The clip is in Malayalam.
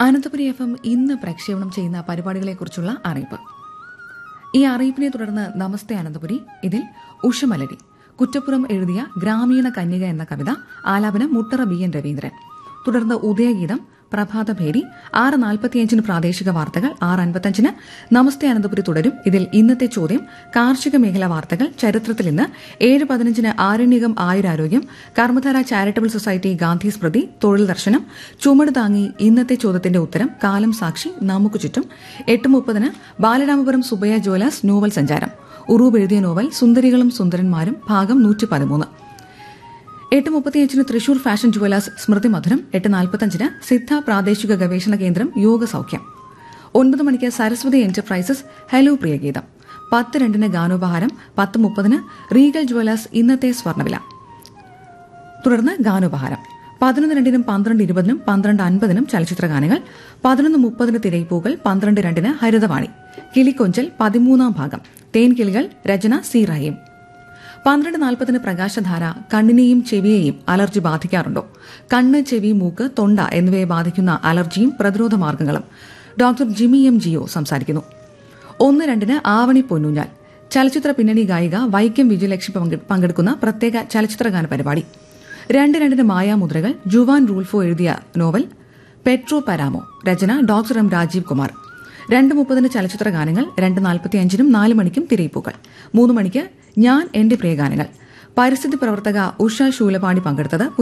അനന്തപുരി എഫ് എം ഇന്ന് പ്രക്ഷേപണം ചെയ്യുന്ന പരിപാടികളെക്കുറിച്ചുള്ള അറിയിപ്പ് ഈ അറിയിപ്പിനെ തുടർന്ന് നമസ്തേ അനന്തപുരി ഇതിൽ ഉഷമലരി കുറ്റപ്പുറം എഴുതിയ ഗ്രാമീണ കന്യക എന്ന കവിത ആലാപനം മുട്ടറ ബി എൻ രവീന്ദ്രൻ തുടർന്ന് ഉദയഗീതം പ്രഭാതഭേരി ആറ് നാൽപ്പത്തിയഞ്ചിന് പ്രാദേശിക വാർത്തകൾ ആറ് അൻപത്തഞ്ചിന് നമസ്തേ അനന്തപുരി തുടരും ഇതിൽ ഇന്നത്തെ ചോദ്യം കാർഷിക മേഖലാ വാർത്തകൾ ചരിത്രത്തിൽ ഇന്ന് ഏഴ് പതിനഞ്ചിന് ആരണ്യകം ആയുരാരോഗ്യം കർമ്മധാര ചാരിറ്റബിൾ സൊസൈറ്റി ഗാന്ധി സ്മൃതി തൊഴിൽ ദർശനം ചുമട് താങ്ങി ഇന്നത്തെ ചോദ്യത്തിന്റെ ഉത്തരം കാലം സാക്ഷി നമുക്ക് ചുറ്റും എട്ട് മുപ്പതിന് ബാലരാമപുരം സുബയ്യ ജോലാസ് നോവൽ സഞ്ചാരം ഉറൂബ് എഴുതിയ നോവൽ സുന്ദരികളും സുന്ദരന്മാരും ഭാഗം നൂറ്റി പതിമൂന്ന് എട്ട് മുപ്പത്തിയഞ്ചിന് തൃശൂർ ഫാഷൻ ജുവലേഴ്സ് സ്മൃതി മധുരം എട്ട് നാൽപ്പത്തഞ്ചിന് സിദ്ധ പ്രാദേശിക ഗവേഷണ കേന്ദ്രം യോഗ സൌഖ്യം ഒൻപത് മണിക്ക് സരസ്വതി എന്റർപ്രൈസസ് ഹലോ പ്രിയഗീതം പത്ത് രണ്ടിന് ഗാനോപഹാരം പത്ത് മുപ്പതിന് റീഗൽ ജുവലേഴ്സ് ഇന്നത്തെ സ്വർണ്ണവില തുടർന്ന് ഗാനോപഹാരം പതിനൊന്ന് രണ്ടിനും പന്ത്രണ്ട് ഇരുപതിനും പന്ത്രണ്ട് അൻപതിനും ചലച്ചിത്ര ഗാനങ്ങൾ പതിനൊന്ന് മുപ്പതിന് തിരയിപ്പൂകൾ പന്ത്രണ്ട് രണ്ടിന് ഹരിതവാണി കിളിക്കൊഞ്ചൽ പതിമൂന്നാം ഭാഗം തേൻകിളികൾ രചന സി റഹീം പന്ത്രണ്ട് നാൽപ്പതിന് പ്രകാശധാര കണ്ണിനെയും ചെവിയെയും അലർജി ബാധിക്കാറുണ്ടോ കണ്ണ് ചെവി മൂക്ക് തൊണ്ട എന്നിവയെ ബാധിക്കുന്ന അലർജിയും പ്രതിരോധ മാർഗങ്ങളും ഡോക്ടർ ജിമി എം ജിയോ സംസാരിക്കുന്നു ഒന്ന് രണ്ടിന് ആവണി പൊന്നൂഞ്ഞാൽ ചലച്ചിത്ര പിന്നണി ഗായിക വൈക്കം വിജയലക്ഷ്മി പങ്കെ- പങ്കെടുക്കുന്ന പ്രത്യേക ചലച്ചിത്രഗാന പരിപാടി രണ്ട് രണ്ടിന് മായാമുദ്രകൾ ജുവാൻ റൂൾഫോ എഴുതിയ നോവൽ പെട്രോ പരാമോ രചന ഡോക്ടർ എം രാജീവ് കുമാർ രണ്ട് മുപ്പതിന് ചലച്ചിത്ര ഗാനങ്ങൾ രണ്ട് നാൽപ്പത്തിയഞ്ചിനും നാല് മണിക്കും തിരയിപ്പൂക്കൾ മൂന്ന് മണിക്ക് ഞാൻ എന്റെ പ്രിയഗാനങ്ങൾ പരിസ്ഥിതി പ്രവർത്തക ഉഷ ശൂലപാണി പങ്കെടുത്തത്